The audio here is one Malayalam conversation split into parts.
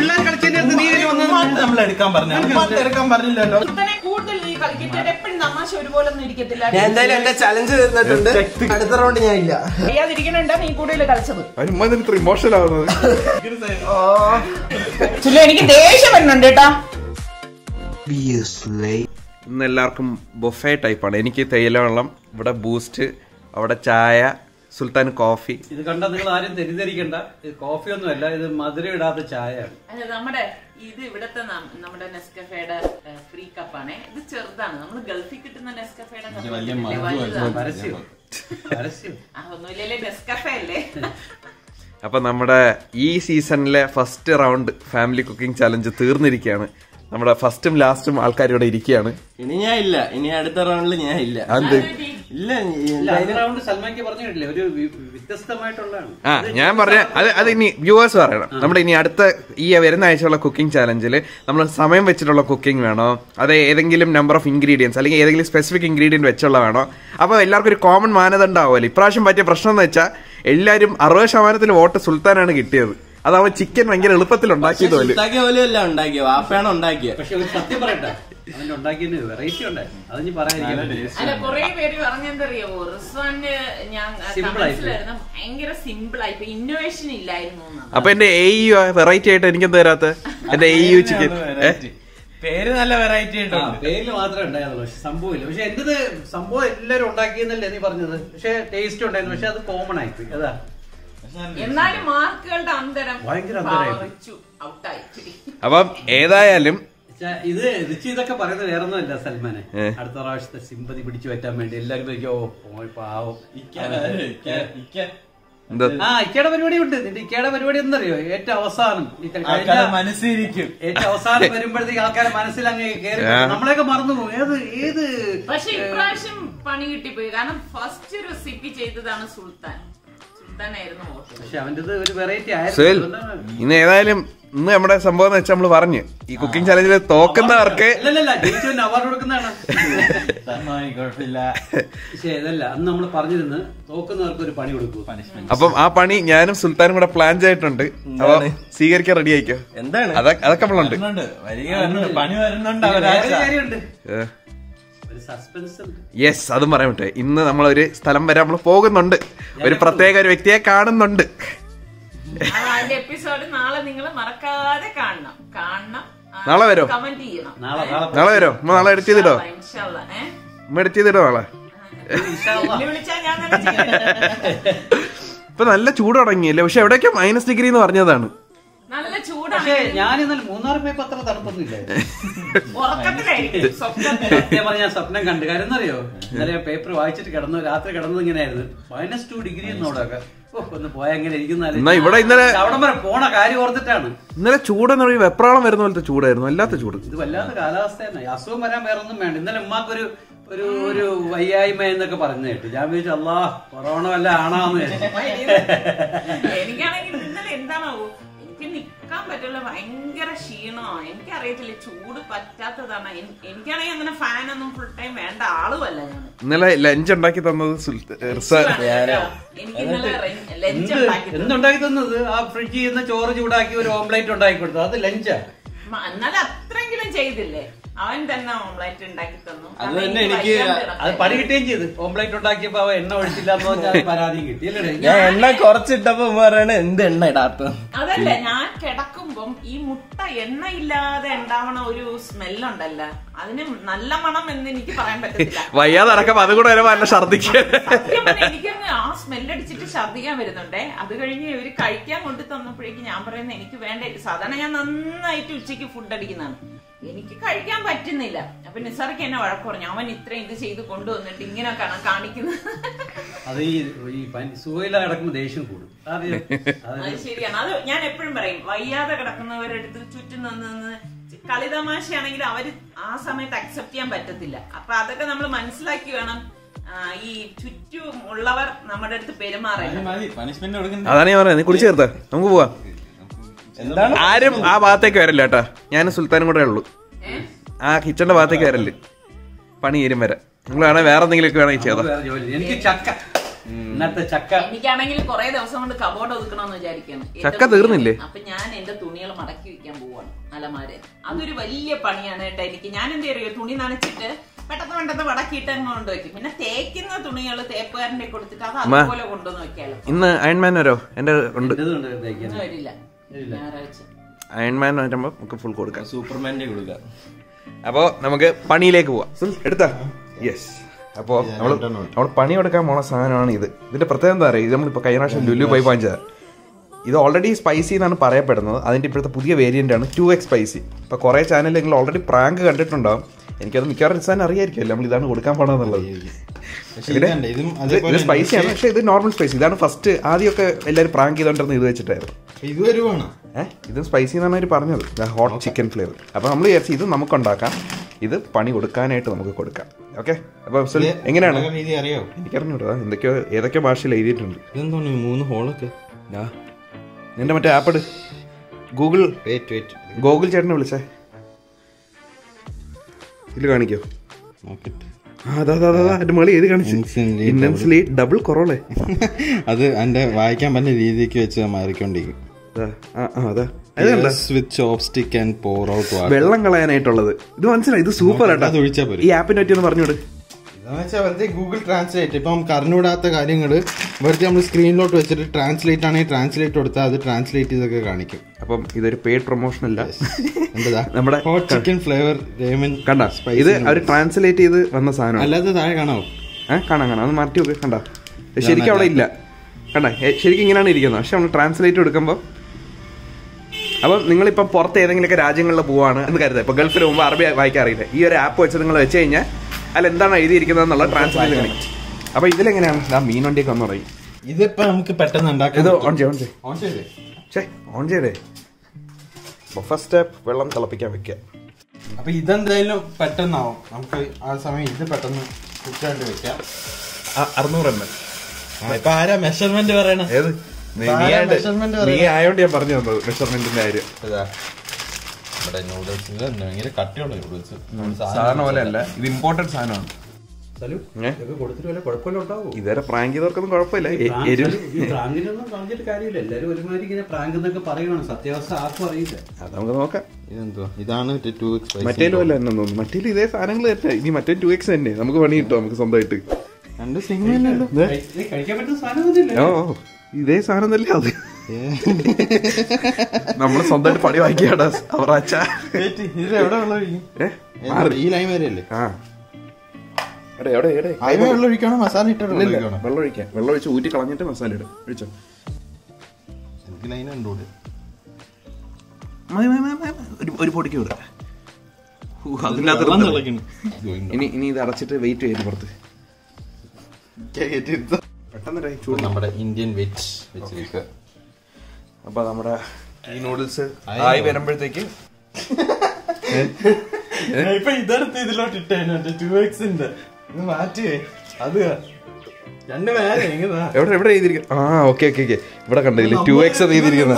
പിള്ളേർ കളിച്ചതിന്റെ അടുത്ത് നീ ഇതിന് വന്നത് നമ്മൾ എടുക്കാൻ പറഞ്ഞു ഉമ്മാക്ക് എടുക്കാൻ പറഞ്ഞില്ലല്ലോ സുൽത്താനെ കൂടുതൽ നീ കളിക്കിട്ട് എപ്പോഴും തമാശ ഒരുപോലെ ഒന്നും ഇരിക്കത്തില്ല ഞാൻ എന്തായാലും എന്റെ ചലഞ്ച് തന്നിട്ടുണ്ട് അടുത്ത റൗണ്ട് ഞാൻ ഇല്ല അറിയാതിരിക്കണുണ്ടാ നീ കൂടുതൽ കളിച്ചത് അതിന് ഇത്ര ഇമോഷണൽ ആവുന്നത് ചുല്ല എനിക്ക് ദേഷ്യം വരുന്നുണ്ട് കേട്ടാ ഇന്ന് എല്ലാവർക്കും ബൊഫേ ടൈപ്പാണ് എനിക്ക് തേയില വെള്ളം ഇവിടെ ബൂസ്റ്റ് അവിടെ ചായ സുൽത്താൻ കോഫി ഇത് കണ്ട നിങ്ങൾ ആരും തെറ്റിദ്ധരിക്കണ്ട ഇത് കോഫി ഒന്നും അല്ല ഇത് മധുരം ഇടാത്ത ചായയാണ് അല്ല നമ്മുടെ ഇത് ഇവിടത്തെ നം- നമ്മുടെ നെസ്കഫയുടെ ഫ്രീ കപ്പാണ് ഇത് ചെറുതാണ് നമ്മൾ ഗൾഫിൽ കിട്ടുന്ന നെസ്കഫയുടെ cup ഇല്ലേ, വലുതാണ്. പരസ്യം പരസ്യം ആ, ഒന്നുമില്ലല്ലേ നെസ്കഫെ അല്ലേ അപ്പൊ നമ്മുടെ ഈ സീസണിലെ first round family cooking challenge തീർന്നിരിക്കുകയാണ് നമ്മുടെ ഫസ്റ്റും ലാസ്റ്റും ആൾക്കാർ ഇവിടെ ഇരിക്കുകയാണ് ഇനി ഞാൻ ഇല്ല ഇനി അടുത്ത റൗണ്ടിൽ ഞാൻ ഇല്ല അത് ഇല്ല ഇല്ല അത് റൗണ്ട് സൽമാൻക്ക് പറഞ്ഞു കേട്ടില്ലേ ഒരു വി- വ്യത്യസ്തമായിട്ടുള്ളതാണ് ആ ഞാൻ പറഞ്ഞ അത് അത് ഇനി വ്യൂവേഴ്സ് പറയണം നമ്മുടെ ഇനി അടുത്ത ഈ വരുന്ന ആഴ്ചയുള്ള കുക്കിംഗ് ചാലഞ്ചിൽ നമ്മൾ സമയം വെച്ചിട്ടുള്ള കുക്കിംഗ് വേണോ അത് ഏതെങ്കിലും നമ്പർ ഓഫ് ഇൻഗ്രീഡിയൻസ് അല്ലെങ്കിൽ ഏതെങ്കിലും സ്പെസിഫിക് ഇൻഗ്രീഡിയൻറ്റ് വെച്ചുള്ള വേണോ അപ്പോൾ എല്ലാവർക്കും ഒരു കോമൺ മാനദണ്ഡം ആവുമല്ലോ ഇപ്രാവശ്യം പറ്റിയ പ്രശ്നം എന്ന് വെച്ചാൽ എല്ലാവരും അറുപത് ശതമാനത്തിൽ വോട്ട് സുൽത്താനാണ് കിട്ടിയത് അതാവുമ്പോൾ ചിക്കൻ ഭയങ്കര എളുപ്പത്തിൽ ഉണ്ടാക്കിയത് പോലെ ഉണ്ടാക്കിയ പോലും അല്ല ഉണ്ടാക്കിയ വാപ്പയാണ് ഉണ്ടാക്കിയ പക്ഷെ ഒരു സത്യം പറയട്ടെ അവന്റെ ഉണ്ടാക്കിയതിന് വെറൈറ്റി ഉണ്ടായി അത് നീ പറയാതിരിക്കാൻ അല്ല കുറെ പേര് പറഞ്ഞെന്തറിയാവോ റിസ്വാന് ഞാൻ Simple ആയിപ്പോയി. കമന്റ്സിലായിരുന്നു ഭയങ്കര സിമ്പിൾ ആയി ഇപ്പൊ ഇന്നോവേഷൻ ഇല്ലായിരുന്നു എന്നാണ്. അപ്പൊ എന്റെ എ യു വെറൈറ്റി ആയിട്ട് എനിക്കെന്താ തരാത്ത എന്റെ എ യു ചിക്കൻ പേര് നല്ല വെറൈറ്റി ആ, പേരില് മാത്രമേ ഉണ്ടായിരുന്നുള്ളൂ പക്ഷെ സംഭവമില്ല പക്ഷെ എന്റത് സംഭവം എല്ലാരും ഉണ്ടാക്കിയെന്നല്ലേ നീ പറഞ്ഞത് പക്ഷെ ടേസ്റ്റ് ഉണ്ടായിരുന്നു പക്ഷെ അത് കോമൺ ആയിപ്പോയി അതാ എന്നാലും മാർക്കുകളുടെ അന്തരം ഭയങ്കര അന്തരമായി. പറിച്ചു ഔട്ടായി അപ്പം ഏതായാലും പക്ഷെ ഇത് രുചി ഇതൊക്കെ പറയുന്നത് വേറൊന്നുമല്ല സൽമാനെ ഏ. അടുത്ത പ്രാവശ്യത്തെ സിമ്പതി പിടിച്ചു പറ്റാൻ വേണ്ടി എല്ലാരും വിചാരിക്കും, ഓ പോയി പാവം എന്താ ആ ഇക്കയുടെ പരിപാടി ഉണ്ട് നിന്റെ ഇക്കയുടെ പരിപാടി എന്നറിയോ ഏറ്റവും അവസാനം ഈ കഴിഞ്ഞ- ആൾക്കാരെ മനസ്സിരിക്കും ഏറ്റവും അവസാനം വരുമ്പോഴത്തേക്ക് ആൾക്കാരെ മനസ്സിൽ അങ്ങ് കയറി ആ. നമ്മളെയൊക്കെ മറന്നു പോകും ഏത് ഏത് പക്ഷെ ഇപ്രാവശ്യം പണി കിട്ടിപ്പോയി കാരണം ഫസ്റ്റ് റെസിപ്പി ചെയ്തതാണ് സുൽത്താൻ സുൽത്താനായിരുന്നു ഓർത്തത് പക്ഷെ അവന്റെ ഒരു വെറൈറ്റി സുഹേൽ ആയിരുന്നു ഇന്ന് ഏതായാലും ഇന്ന് നമ്മുടെ സംഭവം എന്ന് വെച്ചാൽ നമ്മള് പറഞ്ഞു ഈ കുക്കിംഗ് ചാലഞ്ചിൽ തോക്കുന്നവർക്ക് അല്ലല്ല ജയിച്ചവന് അവാർഡ് കൊടുക്കുന്നതാണ് കുഴപ്പമില്ല പക്ഷെ ഇതല്ല അന്ന് നമ്മൾ പറഞ്ഞിരുന്നു തോക്കുന്നവർക്ക് ഒരു പണി കൊടുക്കൂ പണിഷ്മെന്റ് അപ്പം ആ പണി ഞാനും സുൽത്താനും കൂടെ പ്ലാൻ ചെയ്തിട്ടുണ്ട് അപ്പൊ സ്വീകരിക്കാൻ റെഡി ആയിക്കോ എന്താണ് അതൊക്കെ അതൊക്കെ നമ്മളുണ്ട് വരുന്നുണ്ട് വരിക വരുന്നുണ്ട് പണി വരുന്നുണ്ട് വേറൊരു അവരാഴ്ച കാര്യമുണ്ട് ഒരു സസ്പെൻസ് ഉണ്ട് യെസ് അതും പറയാൻ പറ്റേ ഇന്ന് നമ്മൾ ഒരു സ്ഥലം വരെ നമ്മൾ പോകുന്നുണ്ട് ഒരു പ്രത്യേക ഒരു വ്യക്തിയെ കാണുന്നുണ്ട് ആ, അതിന്റെ എപ്പിസോഡ് നാളെ നിങ്ങൾ മറക്കാതെ കാണണം കാണണം നാളെ വരോ? കമന്റ് ചെയ്യണം നാളെ നാളെ നാളെ വരോ ഉമ്മ നാളെ എഡിറ്റ് ചെയ്തിടോ ഇൻഷാല്ലാ, ഏ? ഉമ്മ എഡിറ്റ് ചെയ്തിടോ നാളെ എന്നെ വിളിച്ചാ ഞാൻ തന്നെ ചെയ്യും. ഇപ്പൊ നല്ല ചൂട് തുടങ്ങിയല്ലേ പക്ഷെ എവിടെയൊക്കെ മൈനസ് ഡിഗ്രി എന്ന് പറഞ്ഞതാണ് നല്ല പക്ഷേ ചൂടാണ് ഞാൻ ഇന്നലെ മൂന്നാർ പോയപ്പോ അത്ര തണുപ്പൊന്നുമില്ല ഉറക്കത്തിലായിരിക്കും സ്വപ്നത്തിൽ സത്യം പറഞ്ഞ ഞാൻ സ്വപ്നം കണ്ടു കാര്യം എന്നറിയോ ഇന്നലെ ഞാൻ പേപ്പർ വായിച്ചിട്ട് കിടന്നു രാത്രി കിടന്നത് ഇങ്ങനെയായിരുന്നു മൈനസ് ടു ഡിഗ്രി എന്നോടൊക്കെ ഓ ഒന്ന് പോയാ എങ്ങനെ ഇരിക്കുന്നാലും എന്നാ ഇവിടെ ഇന്നലെ- അവിടം വരെ പോണ കാര്യം ഓർത്തിട്ടാണ് ഇന്നലെ ചൂടെന്ന് പറയുമ്പോൾ വെപ്രാളം വരുന്ന പോലത്തെ ചൂടായിരുന്നു വല്ലാത്ത ചൂട് ഇത് വല്ലാത്ത കാലാവസ്ഥ തന്നെ ഈ അസുഖം വരാൻ വേറെ ഒന്നും വേണ്ട ഇന്നലെ ഉമ്മാക്കൊരു ഒരു ഒരു വയ്യായ്മ എന്നൊക്കെ പറഞ്ഞു കേട്ടു ഞാൻ വിചാരിച്ചു അല്ലാ കൊറോണ വല്ല ആണാന്ന് വിചാരിച്ചു. എനിക്കാണെങ്കിൽ ഇന്നലെ എന്താണാവോ എനിക്ക് നിക്കാൻ പറ്റില്ല ഭയങ്കര ക്ഷീണമാണ് എനിക്കറിയത്തില്ല ചൂട് പറ്റാത്തതാണ് എനി- എനിക്കാണെങ്കിൽ അങ്ങനെ ഫാനൊന്നും ഫുൾ ടൈം വേണ്ട ആളുമല്ല ഞാൻ ഇന്നലെ ലഞ്ച് ഉണ്ടാക്കി തന്നത് സുൽത്ത- റിസ- എനിക്ക് ഇന്നലെ ലഞ്ച് എന്ത് ഉണ്ടാക്കി തന്നു. എന്തുണ്ടാക്കി തന്നത് ആ ഫ്രിഡ്ജിൽ നിന്ന് ചോറ് ചൂടാക്കി ഒരു ഓംലേറ്റ് ഉണ്ടാക്കി കൊടുത്തു അത് ലഞ്ചാ മ- എന്നാലും അത്രയെങ്കിലും ചെയ്തില്ലേ അവൻ തന്നെ ഓംലെറ്റ് ഉണ്ടാക്കി തന്നു അത് കാരണം തന്നെ എനിക്ക് എനിക്ക് വയ്യാണ്ട് അത് കിടക്കായിരുന്നു. പണി കിട്ടുകയും ചെയ്ത് ഓംലേറ്റ് ഉണ്ടാക്കിയപ്പോ അവ എണ്ണ ഒഴിച്ചില്ല എന്ന് വെച്ചാൽ പരാതിയും കിട്ടി അല്ലേ ഞാൻ എണ്ണ കുറച്ചിട്ടപ്പോ ഉമ്മ പറയണ എന്ത് എണ്ണ ഇടാത്ത അതല്ല ഞാൻ കിടക്കുമ്പം ഈ മുട്ട എണ്ണയില്ലാതെ ഉണ്ടാവണ ഒരു സ്മെല്ലുണ്ടല്ലോ അതിന് നല്ല മണം എന്ന് എനിക്ക് പറയാൻ പറ്റത്തില്ല വയ്യാതെ അടക്കം അതും കൂടെ വരുമ്പോ നല്ല ഛർദിക്കുക സത്യം പറഞ്ഞാ എനിക്കങ്ങ് ആ സ്മെല്ലടിച്ചിട്ട് ഛർദിക്കാൻ വരുന്നുണ്ടേ അത് കഴിഞ്ഞ് ഇവര് കഴിക്കാൻ കൊണ്ട് തന്നപ്പോഴേക്കും ഞാൻ പറയുന്നത് എനിക്ക് വേണ്ട സാധാരണ ഞാൻ നന്നായിട്ട് ഉച്ചയ്ക്ക് ഫുഡ് അടിക്കുന്നതാണ് എനിക്ക് കഴിക്കാൻ പറ്റുന്നില്ല അപ്പൊ നിസാർക്ക് എന്നെ വഴക്ക് പറഞ്ഞു അവൻ ഇത്രയും ഇത് ചെയ്ത് കൊണ്ടുവന്നിട്ട് ഇങ്ങനെയൊക്കെയാണ് കാണിക്കുന്നത് അത് ഈ ഈ പനി- സുഖമില്ല കിടക്കുമ്പോ ദേഷ്യം കൂടും അറിയോ അത് അത് ശരിയാണ് അത് ഞാൻ എപ്പോഴും പറയും വയ്യാതെ കിടക്കുന്നവരെടുത്ത് ചുറ്റും നിന്ന് നിന്ന് കളിതമാശയാണെങ്കിൽ അവര് ആ സമയത്ത് അക്സെപ്റ്റ് ചെയ്യാൻ പറ്റത്തില്ല അപ്പൊ അതൊക്കെ നമ്മൾ മനസ്സിലാക്കി വേണം ആ, ഈ ചുറ്റും ഉള്ളവർ നമ്മുടെ അടുത്ത് പെരുമാറാൻ മതി പണിഷ്മെന്റ് കൊടുക്കണ്ട അതാണ് ഞാൻ പറഞ്ഞത് നീ കുടിച്ചു ചേർത്ത നമുക്ക് പോവാം എന്താണ് ആരും ആ ഭാഗത്തേക്ക് വരില്ല കേട്ടാ ഞാനും സുൽത്താനും കൂടെ ഉള്ളൂ ഏഹ് ആ കിച്ചന്റെ ഭാഗത്തേക്ക് വരല്ലേ പണി തീരും വരെ നിങ്ങൾ വേണേ വേറെ എന്തെങ്കിലുമൊക്കെ വേണമെങ്കിൽ ചെയ്താ വേറെ ജോലി എനിക്ക് ചക്ക ഇന്നത്തെ ചക്ക എനിക്കാണെങ്കിൽ കുറെ ദിവസം കൊണ്ട് കബോർഡ് ഒതുക്കണമെന്ന് വിചാരിക്കണം എന്റെ ചക്ക തുണികൾ- തീർന്നില്ലേ? അപ്പൊ ഞാൻ എന്റെ തുണികൾ മടക്കി വെക്കാൻ പോവാണ് അലമാരെ അതൊരു വലിയ പണിയാണ് കേട്ടോ എനിക്ക് ഞാൻ എന്ത് അറിയോ തുണി നനച്ചിട്ട് പെട്ടെന്ന് പെട്ടെന്ന് മടക്കിയിട്ട് അങ്ങ് കൊണ്ടുവയ്ക്കും പിന്നെ തേക്കുന്ന തുണികൾ തേപ്പുകാരന്റെ കൊടുത്തിട്ട് അത് അമ്മ. അതുപോലെ കൊണ്ടുവന്ന് വെക്കാലോ ഇന്ന് അയൺമാൻ വരോ എന്റെ ഉണ്ട് ഇതുണ്ട് തയ്ക്കാൻ. ഒന്നും വരില്ല ഞായറാഴ്ച അയൺമാൻ വരുമ്പോ നമുക്ക് ഫുൾ കൊടുക്കാം സൂപ്പർമാന്റെ കൊടുക്കാം അപ്പോ നമുക്ക് പണിയിലേക്ക് പോവാം സുൽ, എടുത്താ യെസ് അപ്പോ നമ്മള് നമ്മൾ പണിയെടുക്കാൻ പോണ സാധനമാണ് ഇത് ഇതിന്റെ പ്രത്യേകത എന്താ പറയുക ഇത് നമ്മളിപ്പോ കഴിഞ്ഞ പ്രാവശ്യം ലുലു പോയി വാങ്ങിച്ചത് ഇത് ഓൾറെഡി സ്പൈസി എന്നാണ് പറയപ്പെടുന്നത് അതിന്റെ ഇപ്പോഴത്തെ പുതിയ വേരിയന്റ് ആണ് ടു എക്സ് സ്പൈസി ഇപ്പൊ കുറെ ചാനലിൽ നിങ്ങൾ ഓൾറെഡി പ്രാങ്ക് കണ്ടിട്ടുണ്ടാവും എനിക്കത് മിക്കവാറും സാധനം അറിയായിരിക്കുമല്ലോ നമ്മൾ ഇതാണ് കൊടുക്കാൻ പോണെന്നുള്ളത് പക്ഷേ ഇതുണ്ട്, ഇതും അതേപോലെ സ്പൈസിയാണ് പക്ഷേ ഇത് നോർമൽ സ്പൈസി ഇതാണ് ഫസ്റ്റ് ആദ്യമൊക്കെ എല്ലാവരും പ്രാങ്ക് ചെയ്തോണ്ടിരുന്നത് ഇത് വെച്ചിട്ടായിരുന്നു ഇത് വരുവാണ് ഏഹ് ഇത് സ്പൈസി എന്നാണ് അവർ പറഞ്ഞത് ഹോട്ട് ചിക്കൻ ഫ്ലേവർ അപ്പോൾ നമ്മൾ വിചാരിച്ചു ഇത് നമുക്ക് ഉണ്ടാക്കാം ഇത് പണി കൊടുക്കാനായിട്ട് നമുക്ക് കൊടുക്കാം ഓക്കെ അപ്പോൾ സുൽ, എങ്ങനെയാണ് രീതി അറിയാവോ എനിക്കറിഞ്ഞൂടാ എന്തൊക്കെയോ ഏതൊക്കെ ഭാഷയിൽ എഴുതിയിട്ടുണ്ട് ഇതെന്താണ് ഈ മൂന്ന് ഹോളൊക്കെ ദാ, നിന്റെ മറ്റേ ആപ്പ് ഇട് ഗൂഗിൾ വെയിറ്റ് വെയിറ്റ് ഗൂഗിൾ ചേട്ടനെ വിളിച്ചേ ഇതിൽ കാണിക്കോ നോക്കട്ടെ ആ അതാ അതാ അതാ എന്റെ മകളി ഏത് കാണിച്ചു Intensely ഇന്റൻസ്ലി ഡബിൾ കുറോളേ അത് എന്റെ വായിക്കാൻ പറ്റുന്ന രീതിക്ക് വെച്ച് മാറിക്കൊണ്ടിരിക്കും അതാ ആ ആ അതാ അത് കണ്ട with chopstick and pour out water വെള്ളം കളയാനായിട്ടുള്ളത് ഇത് മനസ്സിലായി ഇത് സൂപ്പർ ആട്ടാ അത് ഒഴിച്ചാ പോരെ. ഈ ആപ്പിനെ പറ്റി ഒന്ന് പറഞ്ഞോട് ഇതെന്ന് വെച്ചാൽ വെറുതെ ഗൂഗിൾ ട്രാൻസ്ലേറ്റ് ഇപ്പം അറിഞ്ഞൂടാത്ത കാര്യങ്ങൾ വെറുതെ നമ്മൾ സ്ക്രീനിലോട്ട് വെച്ചിട്ട് ട്രാൻസ്ലേറ്റ് ആണെങ്കിൽ ട്രാൻസ്ലേറ്റ് കൊടുത്താൽ അത് ട്രാൻസ്ലേറ്റ് ചെയ്തൊക്കെ കാണിക്കും അപ്പം ഇതൊരു പെയ്ഡ് പ്രൊമോഷൻ അല്ല എന്താ നമ്മുടെ ഹോട്ട് ചിക്കൻ ഫ്ലേവർ രേമൻ കണ്ട ഇത് അവർ ട്രാൻസ്ലേറ്റ് ചെയ്ത് വന്ന സാധനമാണ് അല്ലാതെ താഴെ കാണാവോ ഏഹ് കാണാം കാണാം അത് മാറ്റി നോക്ക് കണ്ട ശരിക്കും അവിടെ ഇല്ല കണ്ട ഏ, ശരിക്കും ഇങ്ങനെയാണ് ഇരിക്കുന്നത് പക്ഷെ നമ്മൾ ട്രാൻസ്ലേറ്റ് എടുക്കുമ്പോൾ അപ്പം നിങ്ങളിപ്പം പുറത്ത് ഏതെങ്കിലുമൊക്കെ രാജ്യങ്ങളിൽ പോവാണ് എന്ന് കരുതുക ഇപ്പൊ ഗൾഫിൽ പോകുമ്പോൾ അറബി വായിക്കാൻ അറിയില്ല ഈ ഒരു ആപ്പ് വെച്ച് നിങ്ങൾ വെച്ച് കഴിഞ്ഞാൽ അതിൽ എന്താണ് എഴുതിയിരിക്കുന്നത് എന്നുള്ള ട്രാൻസ്ലേറ്റ് കാണിക്കും അപ്പൊ ഇതിലെങ്ങനെയാണ് ആ മീൻ വണ്ടിയൊക്കെ ഒന്ന് പറയും ഇതിപ്പോ നമുക്ക് പെട്ടെന്ന് ഉണ്ടാക്കാം ഇത് ഓൺ ചെയ്യ ഓൺ ചെയ്യ ഓൺ ചെയ്തേ ഛേ ഓൺ ചെയ്തേ ഫസ്റ്റ് സ്റ്റെപ്പ് വെള്ളം തിളപ്പിക്കാൻ വെക്കുക അപ്പൊ ഇതെന്തായാലും പെട്ടെന്നാവും നമുക്ക് ആ സമയം ഇത് പെട്ടെന്ന് കുക്കായിട്ട് വെക്കാം അറുന്നൂറ് എണ്ണ ആ, ഇപ്പൊ ആരാ മെഷർമെന്റ് പറയണ ഏത് നീ താഴെ ആയോണ്ട് measurement നീ പറയുന്നത്. ആയോണ്ട് ഞാൻ പറഞ്ഞു തന്നത് മെഷർമെന്റിന്റെ കാര്യം ഇതാ നമ്മുടെ നൂഡിൽസ് ഭയങ്കര കട്ടിയുള്ള നൂഡിൽസ് സാധാരണ പോലെ അല്ല ഇത് ഇമ്പോർട്ടന്റ് സാധനമാണ് സലു ഏ? ഇതൊക്കെ കൊടുത്തിട്ട് വല്ല കുഴപ്പമില്ല ഉണ്ടാവോ ഇതുവരെ പ്രാങ്ക് ചെയ്തവർക്കൊന്നും കുഴപ്പമില്ല എ- പ്രാങ്ക് എരിവ് ഈ പ്രാങ്കിനൊന്നും പറഞ്ഞിട്ട് കാര്യമില്ല എല്ലാരും ഒരുമാതിരി ഇങ്ങനെ പ്രാങ്ക് എന്നൊക്കെ പറയുവാണ് സത്യാവസ്ഥ ആർക്കും അറിയില്ല അത് നമുക്ക് നോക്കാം ഇതെന്തുവാ ഇതാണ് ടു മറ്റേലും അല്ല എന്നു തോന്നുന്നു മറ്റേലും ഇതേ സാധനങ്ങൾ തന്നെ ഇനി മറ്റേ ടു എക്സ് തന്നെ നമുക്ക് പണി കിട്ടും നമുക്ക് സ്വന്തമായിട്ട് രണ്ട് സിനിമയല്ലല്ലോ കഴി- ഇത് കഴിക്കാൻ പറ്റുന്ന സാധനം ഓ ഓ, ഇതേ സാധനം തന്നെ അത് നമ്മള് സ്വന്തമായിട്ട് പണി വാങ്ങിക്കാടാ അവർ അച്ഛ ഇത് എവിടെ വെള്ളം ഒഴിക്കും ഏ മാറി ഈ ലൈൻ വരെയല്ലേ ആ എടേ എവിടെ എവിടെ അതിന് വെള്ളം ഒഴിക്കണം മസാല ഇട്ടിട്ട് വെള്ളം ഇല്ല, ഒഴിക്കണം വെള്ളം ഒഴിക്കാം വെള്ളം ഒഴിച്ച് ഊറ്റി കളഞ്ഞിട്ട് മസാല ഇടും ഒഴിച്ചോ എനിക്ക് ലൈൻ ഉണ്ടൂടെ മതി, മതി, മതി, മതി. ഒരു ഒരു പൊടിക്ക് വിടാം അതിനകത്ത് വെള്ളം ഇടുന്നത്. തിളയ്ക്കുന്നു. ഇത് ഒഴിക്കണം. ഇനി ഇനി ഇത് അടച്ചിട്ട് വെയിറ്റ് ചെയ്ത് പുറത്ത് പെട്ടെന്ന് ചൂട് നമ്മുടെ ഇന്ത്യൻ വെജ് വെച്ചിരിക്കുക അപ്പൊ നമ്മുടെ ഈ നൂഡിൽസ് ആയി ആയി വരുമ്പോഴത്തേക്ക് ഇപ്പൊ ഇതെടുത്ത് ഇതിലോട്ട് ഇട്ടേ ടു എക്സിന്റെ ഇത് മാറ്റിയേ അത് രണ്ട് പേരെ എങ്ങനെയാ എവിടെ എവിടെ എഴുതിയിരിക്കുന്നത് ആ ഓക്കെ ഓക്കെ ഓക്കെ ഇവിടെ കണ്ടില്ലേ ടു എക്സ് എഴുതിയിരിക്കുന്നത്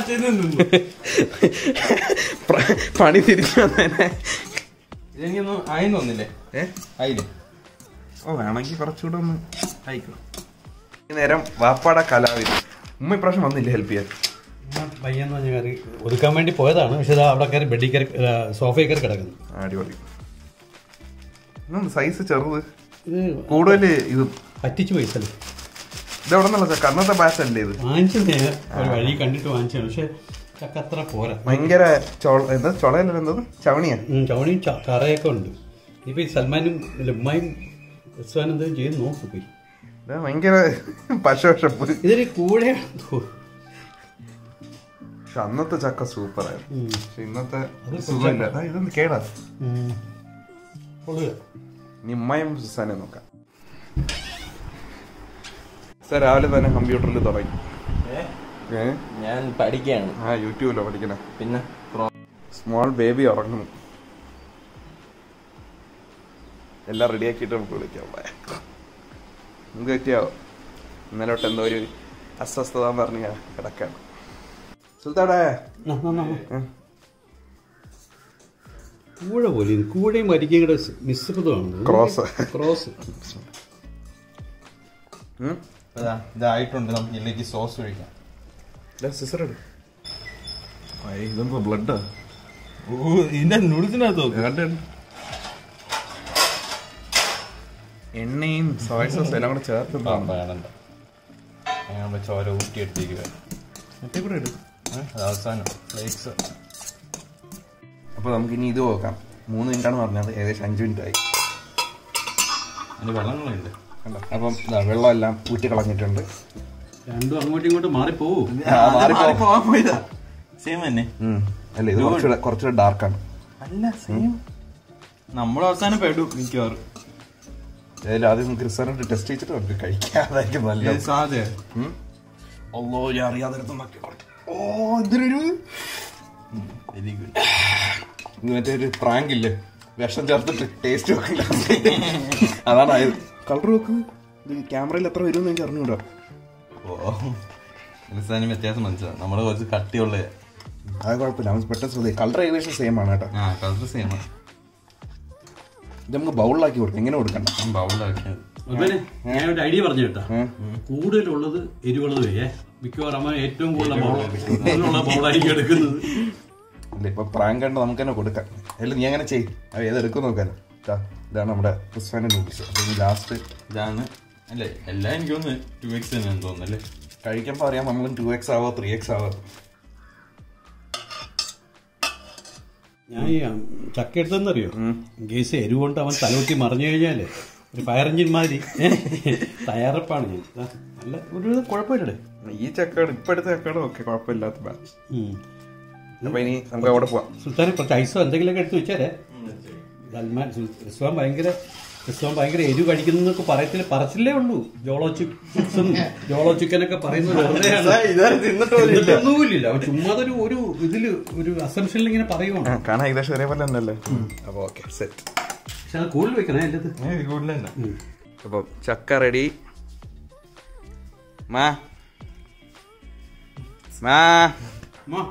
പ്ര- പണി തിരിച്ചു വന്നേനെ ഇതെനിക്കൊന്നും ആയി തോന്നില്ലേ ഏ ആയില്ലേ ഓ വേണമെങ്കിൽ കുറച്ചുകൂടെ ഒന്ന് ആയിക്കോ ഈ നേരം വാപ്പാട കലാവിധി ഉമ്മ ഇപ്രാവശ്യം വന്നില്ലേ ഹെൽപ്പ് ചെയ്യാൻ പയ്യെന്ന് പറഞ്ഞ കയറി ഒതുക്കാൻ വേണ്ടി പോയതാണ് പക്ഷെ ഇതാ അവിടെ കയറി ബെഡിൽ കയറി സോഫയിൽ കയറി കിടക്കുന്നു ആ, അടിപൊളി സൈസ് ചെറുത് ഇത് കൂടുതൽ ഇത് പറ്റിച്ചു പോയി സ്ഥലം ഇത് എവിടെ നിന്നുള്ള ചക്ക അന്നത്തെ ബാച്ച് അല്ലേ ഇത് വാങ്ങിച്ചത് ഒരു വഴി കണ്ടിട്ട് വാങ്ങിച്ചതാണ് പക്ഷെ ചക്ക അത്ര പോരാ ഭയങ്കര ചൊള എന്താ ചൊളയല്ല എന്തത് ചവണിയാ ഉം, ചവണിയും ച- കറയൊക്കെ ഉണ്ട് ഇപ്പൊ ഈ സൽമാനും ഇല്ല, ഉമ്മായും ഉസ്മാനും എന്തെങ്കിലും ചെയ്ത് നോക്കു പോയി ഇത് ഭയങ്കര പശവശപ്പ് ഇതൊരു കൂടെ പക്ഷെ അന്നത്തെ ചക്ക സൂപ്പറായിരുന്നു ഉം. പക്ഷെ ഇന്നത്തെ അത് സുഖമില്ല ദാ ഇതൊന്ന് കേടാ ഉം. കൊള്ളുക ഇനി ഉമ്മയും സുസാനെ നോക്കാം സാർ രാവിലെ തന്നെ കമ്പ്യൂട്ടറിൽ തുടങ്ങി ഏ? ഞാൻ പഠിക്കുകയാണ് ആ യൂട്യൂബിലോ പഠിക്കണേ പിന്നെ സ്മോൾ ബേബി ഉറങ്ങുന്നു എല്ലാം റെഡിയാക്കിയിട്ട് നമുക്ക് വിളിക്കാം ബൈ. നമുക്ക് പറ്റിയാവോ ഇന്നലെ തൊട്ട് എന്തോ ഒരു അസ്വസ്ഥത എന്ന് പറഞ്ഞ കിടക്കാണ് സുൽത്താടെ ആ, ആ, ആ. കൂഴ പോലെ ഇത്. കൂഴയും വരിക്കയും കൂടെ മിശ്രിതമാണ് ക്രോസ് ക്രോസ് ഉം? ഇതാ, ഇതായിട്ടുണ്ട് നമുക്ക് ഇതിലേക്ക് സോസ് ഒഴിക്കാം ഇതാ, scissor എടു. അയ്യ, ഇതെന്തോ ബ്ലഡാ ഓ ഇതിന്റെ നൂഡിൽസിനകത്ത് കണ്ട് കണ്ട്. എണ്ണയും സോയ സോസ് എല്ലാം കൂടെ ചേർത്ത് വേണ്ട അങ്ങനെ ചോര ഊറ്റിയെടുത്തേക്ക് മറ്റേ കൂടെ ഇട് അത് അവസാനം ഫ്ലേക്സ് അപ്പൊ നമുക്ക് ഇനി ഇത് നോക്കാം മൂന്ന് മിനിറ്റ് ആണ് പറഞ്ഞത് ഏകദേശം അഞ്ച് മിനിറ്റ് ആയി അതിന്റെ വെള്ളങ്ങളുണ്ട് കണ്ടോ അപ്പം ഇതാ വെള്ളം എല്ലാം ഊറ്റി കളഞ്ഞിട്ടുണ്ട് രണ്ടും അങ്ങോട്ടും ഇങ്ങോട്ടും മാറിപ്പോവും സെയിം തന്നെ ഉം. അല്ല ഇത് കുറച്ചുകൂടെ കുറച്ചുകൂടെ ഡാർക്കാണ് അല്ല സെയിം നമ്മൾ അവസാനം പെടും മിക്കവാറും ഏതായാലും ആദ്യം നമുക്ക് റിസൾട്ട് ടെസ്റ്റ് ചെയ്തിട്ട് നമുക്ക് കഴിക്കാതായിരിക്കും നല്ലത് സാധ്യത ഉം. അല്ലോ ഞാൻ അറിയാതെ എടുത്ത് നോക്കി. ഓ ഇതിനൊരു വെരി ഗുഡ് ഇത് മറ്റേ ഒരു പ്രാങ്ക് ഇല്ലേ വിഷം ചേർത്തിട്ട് ടേസ്റ്റ് നോക്കില്ല അതാണ് ആയത് കളർ നോക്ക് ഇത് ക്യാമറയിൽ എത്ര വരും എനിക്ക് അറിഞ്ഞൂടാ ഓ അവസാനം വ്യത്യാസം മനസ്സിലാവും നമ്മള് കുറച്ച് കട്ടിയുള്ള അത് കുഴപ്പമില്ല അവൻ പെട്ടെന്ന് ശ്രദ്ധ കളർ ഏകദേശം സെയിം ആണ് കേട്ടോ ആ കളർ സെയിം ഇത് നമുക്ക് ബൗളിലാക്കി കൊടുക്കാം എങ്ങനെ കൊടുക്കണ്ട ബൗളിലാക്കിയത് അതുപോലെ ഞാൻ ഒരു ഐഡിയ പറഞ്ഞു കേട്ടാ ഉം. കൂടുതലുള്ളത് എരിവുള്ളത് വയ്യേ മിക്കവാറും അമ്മ ഏറ്റവും കൂടുതൽ ബൗളുള്ള ബൗളായിരിക്കും എടുക്കുന്നത് അല്ല ഇപ്പൊ പ്രാങ്ക് കണ്ട് നമുക്ക് തന്നെ കൊടുക്കാം അല്ല നീ അങ്ങനെ ചെയ് അത് ഏതെടുക്കും നോക്കാലോ ഇതാ, ഇതാണ് നമ്മുടെ ക്രിസ്വാന്റെ നൂഡിൽസ് അപ്പൊ ഇനി ലാസ്റ്റ് ഇതാണ് അല്ലേ എല്ലാം എനിക്കൊന്ന് ടു എക്സ് തന്നെയാന്ന് തോന്നുന്നല്ലേ കഴിക്കുമ്പോൾ അറിയാം നമ്മൾ ടു എക്സ് ആവോ ത്രീ എക്സ് ആവോ ഞാൻ ഈ ചക്ക എടുത്തെന്നറിയോ കേസ് എരിവുകൊണ്ട് അവൻ തലവെട്ടി മറിഞ്ഞു കഴിഞ്ഞാല് ഒരു ഫയർ എഞ്ചിൻ മാതിരി തയ്യാറെപ്പാണ് ഞാൻ ദാ, നല്ല ഒരു വിധം കുഴപ്പമില്ലടേ ഈ ചക്കയുടെ ഇപ്പൊ എടുത്ത ചക്കയുടെ ഒക്കെ കുഴപ്പമില്ലാത്ത ബാച്ച് ഉം. അപ്പൊ ഇനി നമുക്ക് അവിടെ പോവാം സുൽത്താനെ കുറച്ച് ഐസോ എന്തെങ്കിലുമൊക്കെ എടുത്ത് വെച്ചാലേ സൽമാൻ റിസ്വാൻ ഭയങ്കര റിസ്വാൻ ഭയങ്കര എരിവ് കഴിക്കുന്നൊക്കെ പറയത്തില്ല പറച്ചില്ലേ ഉള്ളൂ ജോളോ ചിപ്സും ജോളോ ചിക്കനൊക്കെ പറയുന്നത് വെറുതെയാണ് എന്നിട്ടൊന്നുമില്ല അവൻ ചുമ്മാ ഒരു ഒരു ഇതില് ഒരു അസംഷനിൽ ഇങ്ങനെ പറയുവാണ് കാണാൻ ഏകദേശം ഒരേപോലെ തന്നെയല്ലേ അപ്പൊ ഓക്കെ സെറ്റ് പക്ഷെ അത് കൂടുതൽ വെക്കണേ എൻ്റെ കൂടുതൽ തന്നെ അപ്പൊ ചക്ക റെഡി മാ മാ മാ.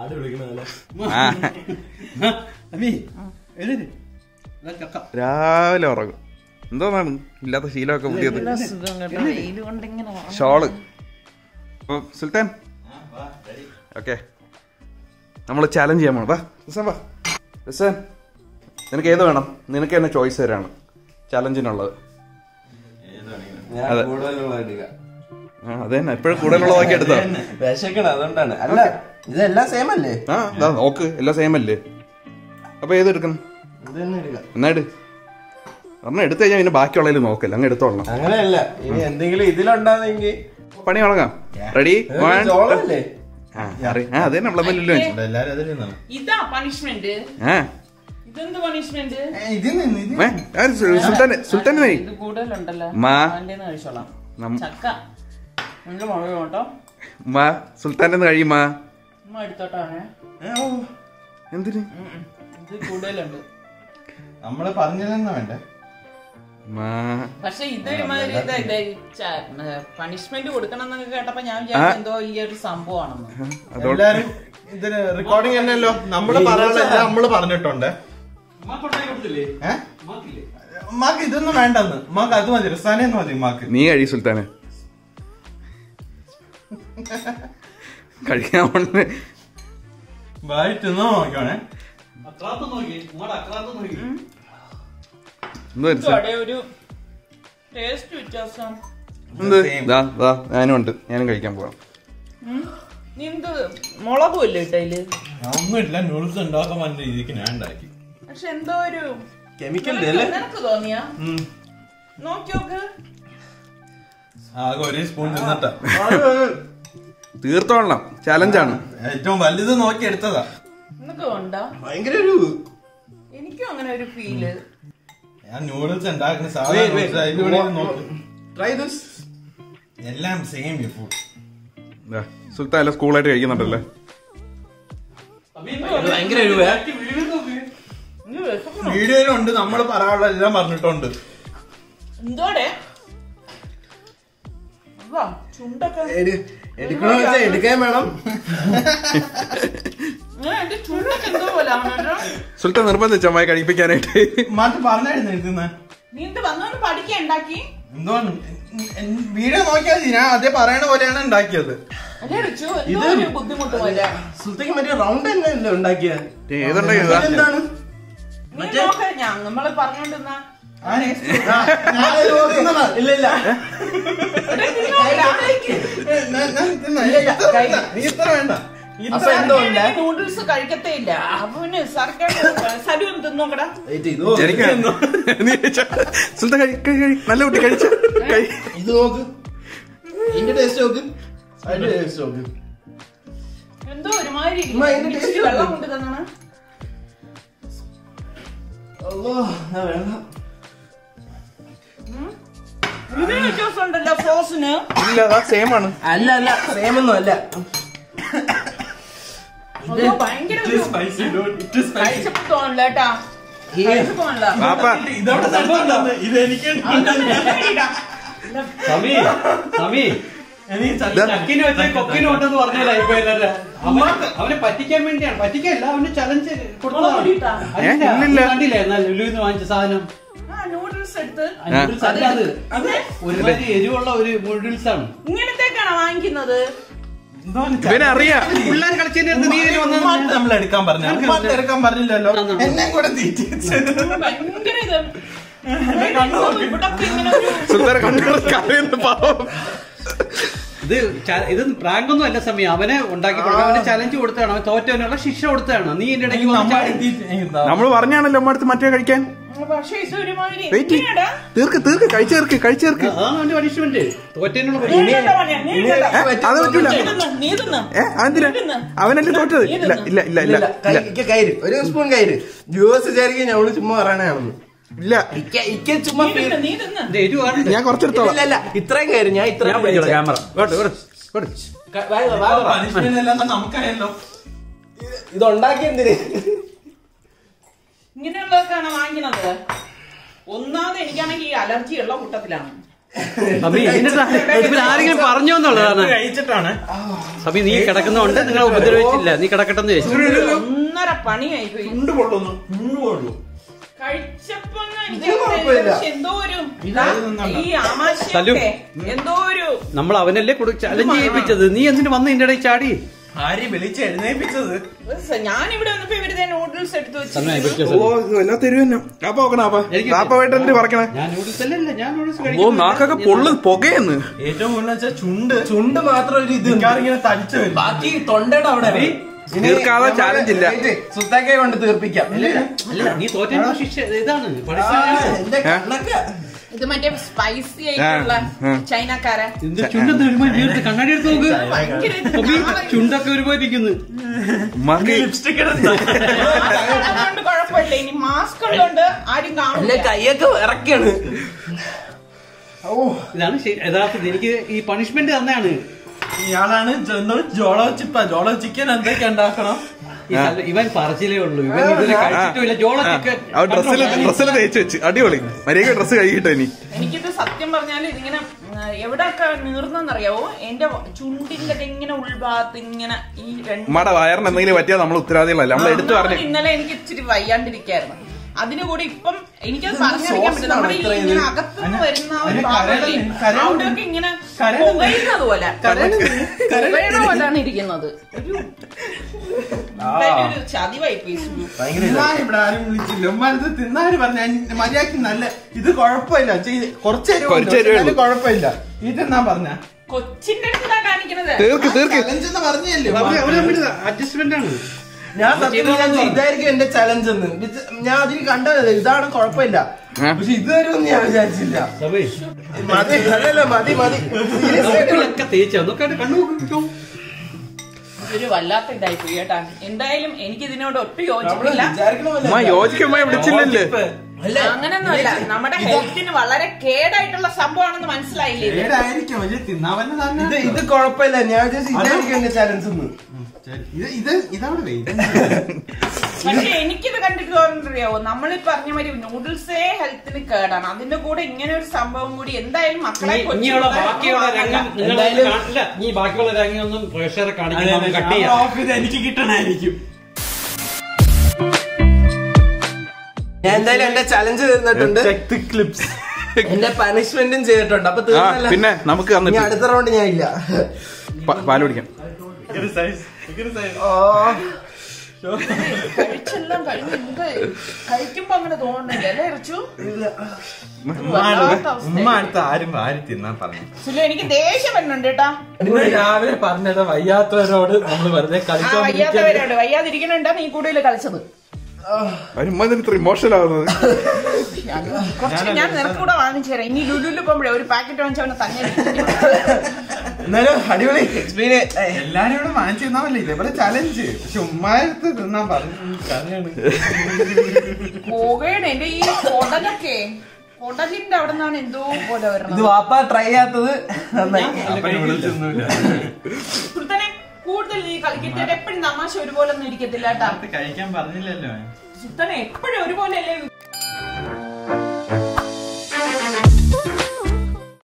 അമ്മി എഴുന്നേര്. ഇതാ ചക്ക രാവിലെ ഉറങ്ങും എന്തോന്നാണ് ഇല്ലാത്ത ശീലമൊക്കെ പുതിയത് സുഖം കേട്ടോ വെയിൽ കൊണ്ട് ഇങ്ങനെ ഉറങ്ങും. ഷോള് അപ്പൊ സുൽത്താൻ ഓക്കെ നമ്മൾ ചാലഞ്ച് ചെയ്യാൻ പോണം വാ റിസാൻ വാ റിസാൻ നിനക്ക് ഏത് വേണം നിനക്ക് തന്നെ ചോയ്സ് തരാണ് ചാലഞ്ചിനുള്ളത് അതെ. കൂടുതലുള്ള എടുക്കാം ആ അത് തന്നെ എപ്പോഴും കൂടുതലുള്ളതൊക്കെ എടുത്തോ വിശക്കണം അതുകൊണ്ടാണ് അല്ല ഇതെല്ലാം സെയിം അല്ലേ ആ ദാ നോക്ക് എല്ലാം സെയിം അല്ലേ അപ്പൊ ഏത് എടുക്കണം ഇത് തന്നെ എടുക്കാം എന്നാ എടു ഒരെണ്ണം എടുത്തു കഴിഞ്ഞാൽ പിന്നെ ബാക്കിയുള്ളതിൽ നോക്കല്ല അങ്ങ് എടുത്തോളണം അങ്ങനെയല്ല ഇനി എന്തെങ്കിലും ഇതിലുണ്ടാകുന്നെങ്കിൽ പണി തുടങ്ങാം റെഡി ചോളല്ലേ ആ അറി- ആ അത് തന്നെ നമ്മളെ എല്ലാരും അതിൽ നിന്നാണ് ഇതാ പണിഷ്മെന്റ് ആ ഇതെന്ത് പണിഷ്മെന്റ് ഇതിൽ നിന്ന് ഇത് ഏ, ആ, സു- സുൽത്താനെ സുൽത്താനെ മതി ഇത് കൂടുതലുണ്ടല്ലോ മാ. അവന്റെ കഴിച്ചോളാം നം- ചക്ക നല്ല മുളക് കേട്ടോ മാ സുൽത്താൻ്റെ ഒന്ന് കഴിയുമാ ഉമ്മ എടുത്തോട്ടാണ് എന്തിന് ഇത് കൂടുതലുണ്ട് നമ്മള് പറഞ്ഞില്ലെന്നാ വേണ്ടേ മാ പക്ഷെ ഇതൊരു മാതിരി പണിഷ്മെന്റ് കൊടുക്കണം എന്നൊക്കെ കേട്ടപ്പോ ഞാൻ വിചാരിച്ചു എന്തോ ഈ ഒരു സംഭവമാണെന്ന് അതോടെ എല്ലാരും ഇതിന് റെക്കോർഡിംഗ് തന്നെയല്ലോ നമ്മള് പറയാനുള്ള നമ്മള് പറഞ്ഞിട്ടുണ്ട് ഉമ്മാക്കൊണ്ടായി കൊടുത്തില്ലേ ഏഹ് ഉമ്മാക്കില്ലേ ഉമ്മാക്ക് ഇതൊന്നും വേണ്ടെന്ന് ഉമ്മാക്ക് അത് മതി റിസാനെന്ന് മതി ഉമ്മാക്ക് നീ കഴി സുൽത്താനെ കഴിക്കാൻ കൊണ്ട് വായിട്ടൊന്നും നോക്കണേ അക്രാത്ത് നോക്കി ഉമ്മയുടെ അക്രാത്ത് നോക്കി എന്തോ ഇതോടെ ഒരു ടേസ്റ്റ് വ്യത്യാസം എന്ത് ദാ ദാ ഞാനും ഉണ്ട് ഞാനും കഴിക്കാൻ പോവാം ഉം. നീ എന്ത് മുളകും ഇല്ല ഇട്ടയില് ഒന്നുമില്ല നൂഡിൽസ് ഉണ്ടാക്കാൻ പറ്റുന്ന രീതിക്ക് ഞാൻ ഉണ്ടാക്കി പക്ഷെ എന്തോ ഒരു കെമിക്കൽ നിനക്ക് നിനക്ക് തോന്നിയാ നോക്കി നോക്ക് ആകെ ഒരേ സ്പൂൺ തിന്നിട്ടാ തീർത്തോളണം ചലഞ്ചാണ് ഏറ്റവും വലുത് നോക്കി എടുത്തതാ നിനക്ക് കൊണ്ടാ ഭയങ്കര ഒരു എനിക്കും അങ്ങനെ ഒരു ഫീല് ഞാൻ നൂഡിൽസ് ഉണ്ടാക്കുന്ന Wait, സാധനം wait. ഇവിടെ നോക്ക് ട്രൈ ദിസ് എല്ലാം സെയിം ഫുഡ് ദാ, സുൽത്താൻ എല്ലാം സ്കൂളായിട്ട് കഴിക്കുന്നുണ്ടല്ലേ ഭയങ്കര എരിവേ. വീഡിയോയിലുണ്ട് നമ്മൾ പറയാനുള്ള എല്ലാം പറഞ്ഞിട്ടുണ്ട് എന്തോടെ വാ, ചുണ്ടൊക്കെ എടുക്കണോ വെച്ചാ എടുക്കാൻ വേണം ഏ, എന്റെ ചുണ്ടൊക്കെ എന്തോ പോലെ ആവണല്ലോ. സുൽത്താൻ നിർബന്ധിച്ച അമ്മായി കഴിപ്പിക്കാനായിട്ട് മാറ്റി പറഞ്ഞായിരുന്നു എഴുതുന്ന നീ എന്ത് വന്നോന്ന് പഠിക്കാൻ ഉണ്ടാക്കി എന്തോ വീഡിയോ നോക്കിയാൽ മതി ഞാൻ അതേ പറയണ പോലെയാണ് ഉണ്ടാക്കിയത് അല്ലേ റിച്ചു എന്തോ ഒരു ബുദ്ധിമുട്ട് പോലെ സുൽത്തേക്ക് മറ്റേ റൗണ്ട് തന്നെയല്ലേ ഉണ്ടാക്കിയത് ഏതുണ്ട് ഇതാ എന്താണ് നീ നോക്ക ഞാൻ നമ്മള് പറഞ്ഞോണ്ടിരുന്ന ഇല്ല ഇല്ല നീ ഇത്ര വേണ്ട അപ്പൊ എന്തോ ഉണ്ട് നൂഡിൽസ് കഴിക്കത്തേ ഇല്ല അവന് സർക്കാർ സലു തിന്നോക്കടാ ഏയ് ഇത് നോക്ക്. എനിക്ക് നീ കഴിച്ചോ? സുൽത്താൻ കഴി കഴി കഴി. നല്ല കുട്ടി കഴിച്ച കഴി ഇത് നോക്ക് ഇതിന്റെ ടേസ്റ്റ് നോക്ക് അതിന്റെ ടേസ്റ്റ് നോക്ക് എന്തോ ഒരുമാതിരി ഉമ്മ, ഇതിന്റെ മിക്സിയിൽ taste വെള്ളം ഉണ്ട്. കൊണ്ട് തന്നാണ് അല്ലോ ഞാൻ വേണ്ട ഇതിന് വ്യത്യാസം ഉണ്ടല്ലോ ഫ്രോസിന് ഇല്ല അതാ സെയിം ആണ് അല്ല അല്ല സെയിം ഒന്നും അല്ല അതോ ഭയങ്കര ഒരു കഴിച്ചപ്പോ തോന്നില്ല കേട്ടാ കഴിച്ചപ്പോ തോന്നില്ല പാപ്പ ഇതവിടെ സംഭവം ഇത് എനിക്ക് സമി സമി ചക്കിന് വെച്ച കൊക്കിന് ഉണ്ടെന്ന് പറഞ്ഞില്ല ഇപ്പൊ എല്ലാവരും അവന് അവനെ പറ്റിക്കാൻ വേണ്ടിയാണ് പറ്റിക്കല്ല അവന് ചലഞ്ച് കൊടുത്തതാണ് കൂടിയിട്ടാ? ഏ, ഇല്ലില്ല. കണ്ടില്ലേ എന്നാൽ ലുലുവിന്ന് വാങ്ങിച്ച സാധനം ആ നൂഡിൽസ് എടുത്ത് ആ noodles അല്ല അത് ഒരുമാതിരി എരിവുള്ള ഒരു നൂഡിൽസ് ആണ് ഇങ്ങനത്തേക്കാണോ വാങ്ങിക്കുന്നത് ഇവനറിയാം പിള്ളേർ കളിച്ചതിന്റെ നീ ഇതിന് വന്നത് ഉമ്മാക്ക് നമ്മൾ എടുക്കാൻ പറഞ്ഞു ഉമ്മാക്ക് എടുക്കാൻ പറഞ്ഞില്ലല്ലോ എന്നെ കൂടെ തീറ്റിച്ച് ഭയങ്കര ഇത് ഇവിടെ ഇപ്പൊ ഇങ്ങനെ ഒരു സുൽത്താൻ കണ്ടു കരയുന്ന പാവം ഇത് ച- ഇത് പ്രാങ്ക് ഒന്നും അല്ല സമയം അവനെ ഉണ്ടാക്കി കൊടുക്കാൻ അവന് ചലഞ്ച് കൊടുത്തതാണ് അവൻ തോറ്റവനുള്ള ശിക്ഷ കൊടുത്തതാണ് നീ എന്റെ ഇടയ്ക്ക് വന്ന് നമ്മൾ ചാടി. നമ്മൾ പറഞ്ഞാണല്ലോ അമ്മ അടുത്ത് മറ്റേ കഴിക്കാൻ പക്ഷേ ഇത് ഒരുമാതിരി വെയിറ്റ് ഇങ്ങനെയാടാ. തീർക്ക് തീർക്ക് കഴിച്ചു തീർക്ക് കഴിച്ചു തീർക്ക് അതാണ് അവന്റെ പണിഷ്മെന്റ് തോറ്റതിനുള്ള നീ punishment. ഇതെന്താ പറഞ്ഞേ? നീ ഇതെന്താ? ഏ, അത് പറ്റൂല നീ തിന്ന്, നീ തിന്ന്. ഏ അതെന്തിനാ അവനല്ലേ തോറ്റത് ഇല്ല ഇല്ല ഇല്ല ഇല്ല ഇല്ല ഇല്ല ഇക്ക കയ്യില് ഒരു സ്പൂൺ കയ്യില് വ്യൂവേഴ്സ് വിചാരിക്കും ഞങ്ങള് ചുമ്മാ പറയണതാണെന്ന് ഇല്ല ഇക്ക ഇക്ക ചുമ്മാ നീ തിന്ന്, നീ തിന്ന്. ഇത് എരിവാണ് ഞാൻ കുറച്ചെടുത്തോളാം ഇല്ല ഇല്ല ഇത്രയും കയറി ഞാൻ ഇത്രയും ക്യാമറ പണിഷ്മെന്റ് എല്ലാം നമുക്കറിയല്ലോ ഇത് ഉണ്ടാക്കിയെന്തിന് ഇങ്ങനെയുള്ളതൊക്കെയാണ് വാങ്ങിക്കുന്നത് ഒന്നാമത് എനിക്കാണെങ്കിൽ ഈ അലർജി ഉള്ള കൂട്ടത്തിലാണ് സമി ഇതിന് ആരെങ്കിലും പറഞ്ഞോ എന്നുള്ളതാണ് കഴിച്ചിട്ടാണ് സമി നീ കിടക്കുന്നതുകൊണ്ട് നിങ്ങളെ ഉപദ്രവിച്ചില്ല നീ കിടക്കട്ടെന്ന് ചോദിച്ചു ഒന്നര പണിയായി പോയി ഉണ്ട് കൊള്ളുന്നു ഉണ്ട് കൊള്ളു കഴിച്ചപ്പോ എനിക്ക് ഇത് കുഴപ്പമില്ല. പക്ഷെ എന്തോ ഒരു ഇത് നിന്നുണ്ടോ? ഈ ആമാശയൊക്കെ എന്തോ ഒരു നമ്മൾ അവനല്ലേ ചലഞ്ച് ചെയ്യിപ്പിച്ചത് നീ എന്തിനു വന്ന് ഇതിന്റെ ഇടയിൽ ചാടി ആര് വിളിച്ച് എഴുന്നേപ്പിച്ചത് ഞാൻ ഇവിടെ വന്നപ്പോ ഇവരുടെ നൂഡിൽസ് എടുത്തു സമയം വെച്ചു ഇവർക്ക് ഓ ഇത് വല്ലാത്ത തെരുവ് തന്നെ കാപ്പ നോക്കണ അപ്പ എനിക്ക് കാപ്പമായിട്ട് എന്തിനു പറക്കണേ ഞാൻ നൂഡിൽസ് അല്ലല്ല ഞാൻ നൂഡിൽസ് ഓ നാക്കൊക്കെ പൊള്ളു പുകയെന്ന് ഏറ്റവും കൂടുതൽ വെച്ചാൽ ചുണ്ട് ചുണ്ട് മാത്രം ഒരു ഇത് ഇങ്ങനെ തടിച്ചു വരും ബാക്കി തൊണ്ടയുടെ അവിടെ ഇനി തീർക്കാതെ നമ്മള് challenge ഇല്ല. wait, സുൽത്താക്കയെ കൊണ്ട് തീർപ്പിക്കാം അല്ല നീ തോറ്റ ശിക്ഷ ഇതാണ് ആ, punishment. എന്റെ കണ്ണൊക്കെ ഇത് മറ്റേ സ്പൈസി ആയിട്ടുള്ള ആ. ചൈനക്കാരെ ഇതിന്റെ ചുണ്ടൊന്ന് ഒരുമാതിരി വീർത്ത് കണ്ണാടി എടുത്ത് നോക്ക് ഭയങ്കര ഇത് സമി, ചുണ്ടൊക്കെ ഒരുമാതിരി ഇരിക്കുന്നു ഉമ്മാക്ക് ലിപ്സ്റ്റിക് എടുത്ത അതുകൊണ്ട് കുഴപ്പമില്ല ഇനി മാസ്ക് ഉള്ളതുകൊണ്ട് ആരും എന്റെ കാണില്ല കൈയൊക്കെ ഇറക്കാണ് ഓ ഇതാണ് ശരി- യഥാർത്ഥത്തിൽ എനിക്ക് ഈ പണിഷ്മെന്റ് തന്നെയാണ് ഇയാളാണ് ജോ- എന്തോ ജോളോ ചിപ്പ ജോളോ ചിക്കൻ എന്തൊക്കെ ഉണ്ടാക്കണം ഈ സ്ഥലം- ഇവൻ പറച്ചിലേ ഉള്ളൂ ഇവൻ ഇതിനെ കഴിച്ചിട്ടില്ല ജോള ചിക്കൻ അവൻ ഡ്രസ്സിൽ ഡ്രസ്സിൽ തേച്ച് വെച്ച് അടിപൊളി മര്യാദ ഡ്രസ്സ് കഴുകിട്ടോ ഇനി എനിക്കിത് സത്യം പറഞ്ഞാൽ ഇതിങ്ങനെ ഉം, എവിടെയൊക്കെ നീർന്നെന്നറിയാവോ എന്റെ ചുണ്ടിന്റെ ഇങ്ങനെ ഉൾഭാഗത്ത് ഇങ്ങനെ ഈ രണ്ട് ഉമ്മയുടെ വയറിന് എന്തെങ്കിലും പറ്റിയാൽ നമ്മൾ ഉത്തരവാദികളല്ല നമ്മൾ എടുത്തു ഒന്നാമത് പറഞ്ഞു ഇന്നലെ എനിക്ക് ഇച്ചിരി വയ്യാണ്ടിരിക്കായിരുന്നു അതിന് കൂടി ഇപ്പം എനിക്കത് ഇത് പറഞ്ഞറിയിക്കാൻ പറ്റില്ല sauce നമ്മുടെ ഈ ആണോ ഇങ്ങനെ ഇത്രയും? അകത്തുനിന്ന് വരുന്ന ആ ഒരു അതിന് ഭാഗമല്ലേ, കരളുണ്ട്, കരളുണ്ട്. അവിടെയൊക്കെ ഇങ്ങനെ കരളുണ്ട്. പുകയുന്നത് പോലെ പുകയുടെ പോലാണ് ഇരിക്കുന്നത് ഒരു എന്തായാലും ഒരു ചതിവായി പോയി സുലു. ഞാൻ ഇവിടെ ആരും വിളിച്ചില്ല ഉമ്മാരത് തിന്നാര് പറഞ്ഞ മര്യാദക്ക് നല്ല ഇത് കുഴപ്പമില്ല ചെയ്ത് കുറച്ച് എരിവുണ്ട്, കുറച്ച് പക്ഷെ എരിവേ എന്നാലും കുഴപ്പമില്ല ഇത് എന്നാ പറഞ്ഞ കൊച്ചിന്റെ അടുത്താ കാണിക്കണത് തീർക്ക് തീർക്ക് ചലഞ്ച് എന്ന് പറഞ്ഞല്ലേ അഡ്ജസ്റ്റ്മെന്റ് ആണ് ഞാൻ സത്യം വിചാരിച്ചു ഇതായിരിക്കും എന്റെ ചലഞ്ച് എന്ന് ഇത് ഞാൻ അതിൽ കണ്ടത് ഇതാണ് കുഴപ്പമില്ല ആ. പക്ഷെ ഇതുവരെ ഒന്നും ഞാൻ വിചാരിച്ചില്ല സമി മതി അതല്ല മതി മതി Serious ആയിട്ട് നോക്കിലൊക്കെ തേച്ച് നോക്കാണ്ട് കണ്ണു നോക്കിക്കോ ഒരു വല്ലാത്ത ഇതായി പോയി കേട്ടാ എന്തായാലും എനിക്ക് ഇതിനോട് ഒട്ടും നമ്മള് യോജിപ്പില്ല വിചാരിക്കണ പോലെ ഉമ്മ യോജിക്കുമ്പോ വിളിച്ചില്ലല്ലേ അല്ല, അങ്ങനൊന്നുമല്ല നമ്മുടെ ഹെൽത്തിന് വളരെ കേടായിട്ടുള്ള സംഭവമാണെന്ന് മനസ്സിലായില്ലേ ഇത്? ഏടായിരിക്കും പക്ഷെ തിന്നാവന്നെ തന്നെ ഇത് ഇത് കുഴപ്പമില്ല ഞാൻ വിചാരിച്ചു ഇതായിരിക്കും എന്റെ ചലഞ്ച് എന്ന് ഇത് ഇത് ഇതവിടെ വെയിറ്റ് പക്ഷെ എനിക്കിത് കണ്ടിട്ട് തോന്നുന്നറിയാവോ നമ്മൾ ഈ പറഞ്ഞ മാതിരി നൂഡിൽസേ ഹെൽത്തിന് കേടാണ് അതിന്റെ കൂടെ ഇങ്ങനെ ഒരു സംഭവം കൂടി എന്തായാലും മക്കളെ ഇനി- ഇനിയുള്ള കൊച്ചുപിള്ളേരെ ബാക്കിയുള്ള രംഗം നിങ്ങൾ എന്തായാലും- കാണില്ല നീ ബാക്കിയുള്ള രംഗമൊന്നും പ്രേക്ഷകരെ കാണിക്കാൻ കട്ട് ചെയ്യാം ഓഫ് ചെയ്ത് എനിക്ക് കിട്ടണായിരിക്കും ഞാൻ എന്തായാലും എന്റെ ചലഞ്ച് തന്നിട്ടുണ്ട് ക്ലിപ്സ് എന്റെ പനിഷ്മെന്റും ചെയ്തിട്ടുണ്ട് അപ്പൊ ആ തീർന്നല്ല പിന്നെ നമുക്ക് ഇനി തന്നിട്ട് അടുത്ത റൗണ്ട് ഞാൻ ഇല്ല പ- പാല് കുടിക്കാം ഓ കഴിച്ചെല്ലാം കഴിഞ്ഞ് എന്ത് കഴിക്കുമ്പോ അങ്ങനെ തോന്നുന്നില്ല അല്ലേ ഇറച്ചു ഉമ്മ അടുത്ത് ആരും വാരി തിന്നാൻ പറഞ്ഞു സുലു എനിക്ക് ദേഷ്യം വരുന്നുണ്ട് കേട്ടാ ഇന്ന് രാവിലെ പറഞ്ഞത് വയ്യാത്തവരോട് നമ്മൾ വെറുതെ ആ കളിച്ചോണ്ടിരിക്കാൻ വയ്യാത്തവരോട് വയ്യാതിരിക്കണുണ്ടാ നീ കൂടുതൽ കളിച്ചത് ഉമ്മ ഇത്ര ഇമോഷണൽ ആവുന്നത് ഞാൻ- കുറച്ച് ഞാൻ നിനക്ക് കൂടെ വാങ്ങിച്ചു തരാം ഇനി ലുലുല് പോകുമ്പോഴേ ഒരു പാക്കറ്റ് വാങ്ങിച്ചവനെ തന്നെ എന്നാലും അടിപൊളി എക്സ്പീരിയൻസ് എല്ലാരും ഇവിടെ വാങ്ങിച്ചു തന്നാമല്ലേ ഇതേപോലെ ചലഞ്ച് പക്ഷെ ഉമ്മാരത്ത് തിന്നാൻ പറഞ്ഞു കറിയാണ് പോകേണ്ട എന്റെ ഈ കൊടലൊക്കെ കൊടലിന്റെ അവിടെ നിന്നാണ് എന്തോ പോലെ ഇത് വരുന്നത് വാപ്പ ട്രൈ ചെയ്യാത്തത് നന്നായി സുൽത്താനെ കൂടുതൽ നീ കളിക്കട്ടെ എപ്പോഴും തമാശ ഒരുപോലെ ഒന്നും ഇരിക്കത്തില്ല കേട്ടാ കഴിക്കാൻ പറഞ്ഞില്ലല്ലോ സുൽത്താനെ എപ്പോഴും ഒരുപോലെ അല്ലേ